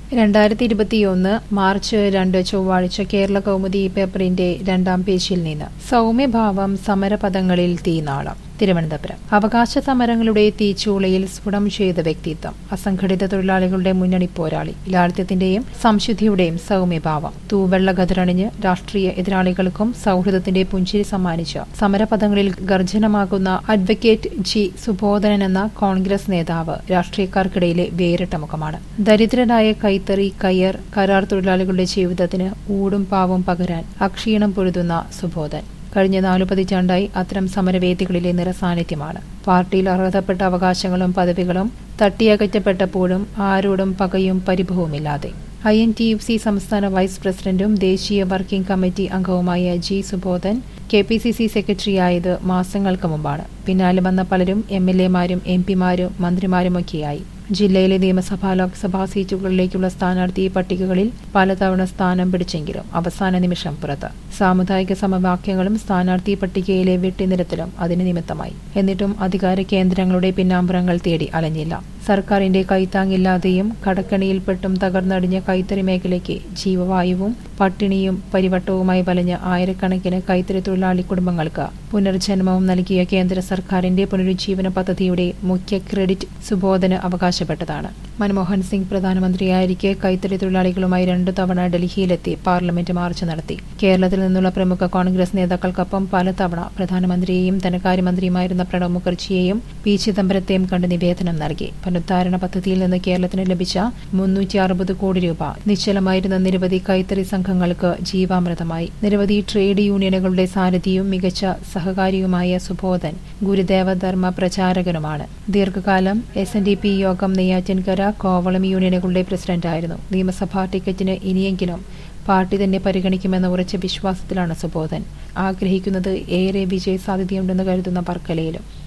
രണ്ടായിരത്തി ഇരുപത്തിയൊന്ന് മാർച്ച് രണ്ട് ചൊവ്വാഴ്ച കേരള കൗമുദി പേപ്പറിന്റെ രണ്ടാം പേജിൽ നിന്ന് സൗമ്യഭാവം സമരപദങ്ങളിൽ തീനാളം തിരുവനന്തപുരം അവകാശ സമരങ്ങളുടെ തീച്ചൂളയിൽ സ്ഫുടം ചെയ്ത വ്യക്തിത്വം അസംഘടിത തൊഴിലാളികളുടെ മുന്നണി പോരാളി ലാളിത്യത്തിന്റെയും സംശുദ്ധിയുടെയും സൗമ്യഭാവം തൂവെള്ള ഗതിരണിഞ്ഞ് രാഷ്ട്രീയ എതിരാളികൾക്കും സൗഹൃദത്തിന്റെ പുഞ്ചിരി സമ്മാനിച്ച് സമരപദങ്ങളിൽ ഗർജനമാകുന്ന അഡ്വക്കേറ്റ് ജി സുബോധനൻ എന്ന കോൺഗ്രസ് നേതാവ് രാഷ്ട്രീയക്കാർക്കിടയിലെ വേറിട്ട മുഖമാണ് ദരിദ്രരായ കൈത്തറി കയ്യർ കരാർ തൊഴിലാളികളുടെ ജീവിതത്തിന് ഊടും പാവും പകരാൻ അക്ഷീണം പൊരുതുന്ന സുബോധൻ കഴിഞ്ഞ നാലു പതിറ്റാണ്ടായി അത്തരം സമരവേദികളിലെ നിറസാന്നിധ്യമാണ് പാർട്ടിയിൽ അർഹതപ്പെട്ട അവകാശങ്ങളും പദവികളും തട്ടിയകറ്റപ്പെട്ടപ്പോഴും ആരോടും പകയും പരിഭവവുമില്ലാതെ I N T U C സംസ്ഥാന വൈസ് പ്രസിഡന്റും ദേശീയ വർക്കിംഗ് കമ്മിറ്റി അംഗവുമായ G Subodhan K P C C സെക്രട്ടറിയായത് മാസങ്ങൾക്ക് മുമ്പാണ് പിന്നാലെ വന്ന പലരും എം എൽ എമാരും എം പിമാരും മന്ത്രിമാരുമൊക്കെയായി ജില്ലയിലെ നിയമസഭാ ലോക്സഭാ സീറ്റുകളിലേക്കുള്ള സ്ഥാനാർത്ഥി പട്ടികകളിൽ പലതവണ സ്ഥാനം പിടിച്ചെങ്കിലും അവസാന നിമിഷം പുറത്ത് സാമുദായിക സമവാക്യങ്ങളും സ്ഥാനാർത്ഥി പട്ടികയിലെ വെട്ടിനിരത്തലും അതിന് നിമിത്തമായി എന്നിട്ടും അധികാര കേന്ദ്രങ്ങളുടെ പിന്നാമ്പുറങ്ങൾ തേടി അലഞ്ഞില്ല സർക്കാരിന്റെ കൈത്താങ്ങില്ലാതെയും കടക്കണിയിൽപ്പെട്ടും തകർന്നടിഞ്ഞ കൈത്തറി മേഖലയ്ക്ക് ജീവവായുവും പട്ടിണിയും പരിവട്ടവുമായി വലഞ്ഞ ആയിരക്കണക്കിന് കൈത്തറി തൊഴിലാളി കുടുംബങ്ങൾക്ക് പുനർജന്മവും നൽകിയ കേന്ദ്ര സർക്കാരിന്റെ പുനരുജ്ജീവന പദ്ധതിയുടെ മുഖ്യ ക്രെഡിറ്റ് സുബോധന് അവകാശപ്പെട്ടതാണ് മൻമോഹൻ സിംഗ് പ്രധാനമന്ത്രിയായിരിക്കെ കൈത്തറി തൊഴിലാളികളുമായി രണ്ടു തവണ ഡൽഹിയിലെത്തി പാർലമെന്റ് മാർച്ച് നടത്തി കേരളത്തിൽ നിന്നുള്ള പ്രമുഖ കോൺഗ്രസ് നേതാക്കൾക്കൊപ്പം പലതവണ പ്രധാനമന്ത്രിയെയും ധനകാര്യമന്ത്രിയുമായിരുന്ന പ്രണബ് മുഖർജിയെയും പി ചിദംബരത്തെയും കണ്ട് നിവേദനം നൽകി പുനരുദ്ധാരണ പദ്ധതിയിൽ നിന്ന് കേരളത്തിന് ലഭിച്ച മുന്നൂറ്റി അറുപത് കോടി രൂപ നിശ്ചലമായിരുന്ന നിരവധി കൈത്തറി സംഘങ്ങൾക്ക് ജീവാമൃതമായി നിരവധി ട്രേഡ് യൂണിയനുകളുടെ സാരഥിയും മികച്ച സഹകാരിയുമായ സുബോധൻ ഗുരുദേവ ധർമ്മ പ്രചാരകനുമാണ് ദീർഘകാലം എസ് എൻ ഡി പി യോഗം നെയ്യാറ്റിൻകര കോവളം യൂണിയനുകളുടെ പ്രസിഡന്റായിരുന്നു നിയമസഭാ ടിക്കറ്റിന് ഇനിയെങ്കിലും പാർട്ടി തന്നെ പരിഗണിക്കുമെന്ന ഉറച്ച വിശ്വാസത്തിലാണ് സുബോധൻ ആഗ്രഹിക്കുന്നത് ഏറെ വിജയ സാധ്യതയുണ്ടെന്ന് കരുതുന്ന വർക്കലയിലും